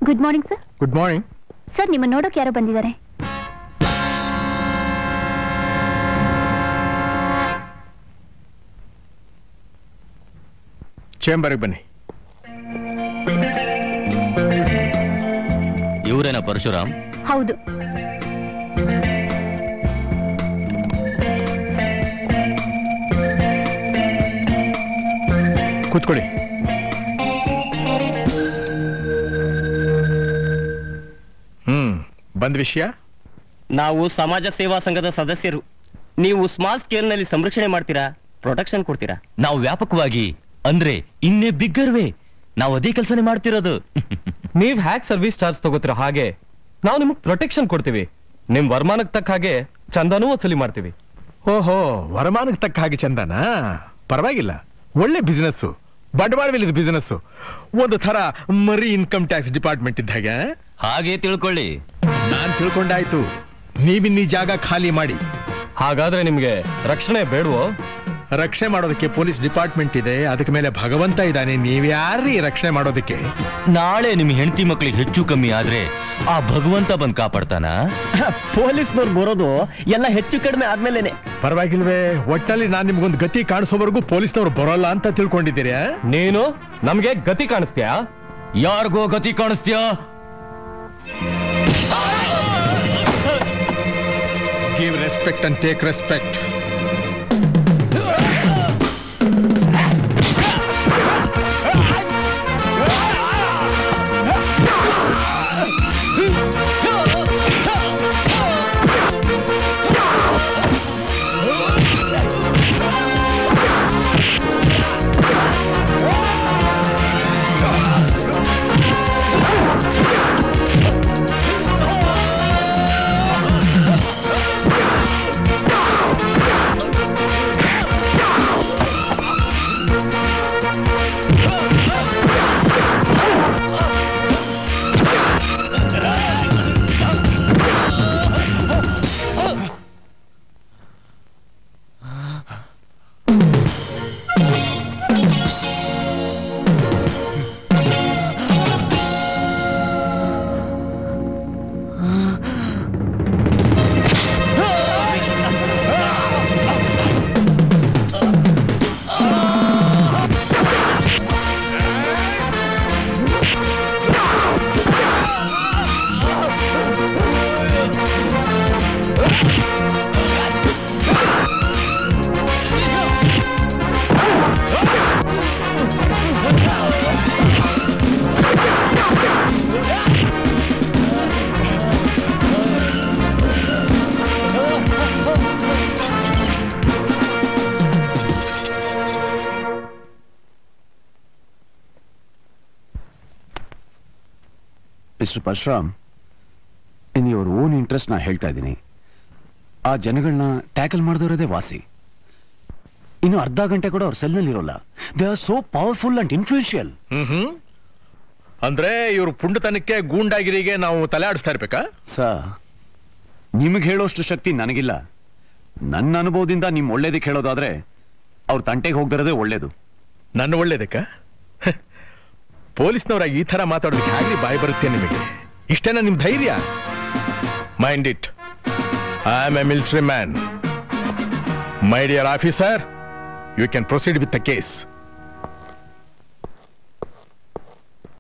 Good morning sir good morning sir ನಿಮ್ಮ ನೋಡೋಕೆ ಯಾರೋ ಬಂದಿದ್ದಾರೆ ಚೇಂಬರ್ಗೆ ಬನ್ನಿ ಇವರೇನ ಪರಶುರಾಮ್ ಹೌದು ಕೂತ್ಕೊಳ್ಳಿ ಹ್ಮ್ ಬಂದ್ ವಿಷಯ ನಾವು ಸಮಾಜ ಸೇವಾ ಸಂಘದ ಸದಸ್ಯರು ನೀವು ಸ್ಮಾಲ್ ಸ್ಕೇಲ್ ನಲ್ಲಿ ಸಂರಕ್ಷಣೆ ಮಾಡ್ತೀರಾ ಪ್ರೊಟೆಕ್ಷನ್ ಕೊಡ್ತೀರಾ ನಾವು ವ್ಯಾಪಕವಾಗಿ ಅಂದ್ರೆ ಇನ್ನೇ ಬಿಗ್ಗರ್ ವೇ ನಾವು ಅದೇ ಕೆಲಸನೇ ಮಾಡ್ತಿರೋದು ನೀವ್ ಹ್ಯಾಕ್ ಸರ್ವಿಸ್ ಚಾರ್ಜ್ ತಗೋತೀರ ಹಾಗೆ ನಾವು ನಿಮ್ಗೆ ಪ್ರೊಟೆಕ್ಷನ್ ಕೊಡ್ತೀವಿ ನಿಮ್ ವರಮಾನಕ್ ತಕ್ಕ ಹಾಗೆ ಚಂದನೂ ವಸೂಲಿ ಮಾಡ್ತೀವಿ ಓಹೋ ವರಮಾನಕ್ಕೆ ತಕ್ಕ ಹಾಗೆ ಚಂದನಾ ಪರವಾಗಿಲ್ಲ ಒಳ್ಳೆ ಬಿಸ್ನೆಸ್ ಬಂಡವಾಳವಿಲ್ಲದ ಬಿಸ್ನೆಸ್ ಒಂದು ತರ ಮರಿ ಇನ್ಕಮ್ ಟ್ಯಾಕ್ಸ್ ಡಿಪಾರ್ಟ್ಮೆಂಟ್ ಇದ್ದ ಹಾಗೆ ಹಾಗೆ ತಿಳ್ಕೊಳ್ಳಿ ನಾನ್ ತಿಳ್ಕೊಂಡಾಯ್ತು ನೀವಿನ್ನೀ ಜಾಗ ಖಾಲಿ ಮಾಡಿ ಹಾಗಾದ್ರೆ ನಿಮ್ಗೆ ರಕ್ಷಣೆ ಬೇಡವೋ ರಕ್ಷಣೆ ಮಾಡೋದಕ್ಕೆ ಪೊಲೀಸ್ ಡಿಪಾರ್ಟ್ಮೆಂಟ್ ಇದೆ ಅದಕ್ಕೆ ಮೇಲೆ ಭಗವಂತ ಇದ್ದಾನೆ ನೀವ್ಯಾರೀ ರಕ್ಷಣೆ ಮಾಡೋದಕ್ಕೆ ನಾಳೆ ನಿಮ್ ಹೆಂಡತಿ ಮಕ್ಳಿಗೆ ಹೆಚ್ಚು ಕಮ್ಮಿ ಆದ್ರೆ ಆ ಭಗವಂತ ಬಂದ್ ಕಾಪಾಡ್ತಾನ ಪೊಲೀಸ್ನವ್ರು ಬರೋದು ಎಲ್ಲ ಹೆಚ್ಚು ಕಡಿಮೆ ಆದ್ಮೇಲೆನೆ ಪರವಾಗಿಲ್ವೇ ಒಟ್ಟಲ್ಲಿ ನಾನ್ ನಿಮ್ಗೊಂದು ಗತಿ ಕಾಣಿಸೋವರೆಗೂ ಪೊಲೀಸ್ನವ್ರು ಬರೋಲ್ಲ ಅಂತ ತಿಳ್ಕೊಂಡಿದ್ದೀರಿ ಆ? ನೀನು ನಮ್ಗೆ ಗತಿ ಕಾಣಿಸ್ತೀಯಾ ಯಾರಿಗೋ ಗತಿ ಕಾಣಿಸ್ತೀಯ give respect and take respect mister Parashuram in your own interest ನಾ ಹೇಳ್ತಾ ಇದ್ದೀನಿ ಆ ಜನಗಳನ್ನ ಟ್ಯಾಕಲ್ ಮಾಡಿದವರದೇ ವಾಸಿ ಇನ್ನು ಅರ್ಧ ಗಂಟೆ ಕೂಡ ಅವ್ರ ಸೆಲ್ನಲ್ಲಿ ಇರೋಲ್ಲ they are so powerful and influential hmm hmm ಅಂದ್ರೆ ಇವ್ರ ಪುಂಡತನಕ್ಕೆ ಗೂಂಡಾಗಿರಿಗೆ ನಾವು ತಲೆ ಆಡಿಸ್ತಾ ಇರ್ಬೇಕಾ ಸರ್ ನಿಮಗೆ ಹೇಳೋಷ್ಟು ಶಕ್ತಿ ನನಗಿಲ್ಲ ನನ್ನ ಅನುಭವದಿಂದ ನಿಮ್ ಒಳ್ಳೇದಕ್ಕೆ ಹೇಳೋದಾದ್ರೆ ಅವ್ರ ತಂಟೆಗೆ ಹೋಗ್ದಿರೋದೇ ಒಳ್ಳೇದು ನನ್ನ ಒಳ್ಳೇದಕ್ಕ ಪೊಲೀಸ್ನವರಾಗಿ ಈ ತರ ಮಾತಾಡೋದಕ್ಕೆ ಹೇಗೆ ಬಾಯಿ ಬರುತ್ತೆ ನಿಮಗೆ ಇಷ್ಟೇನ ನಿಮ್ ಧೈರ್ಯ mind it I am a military man my dear officer you can proceed with the case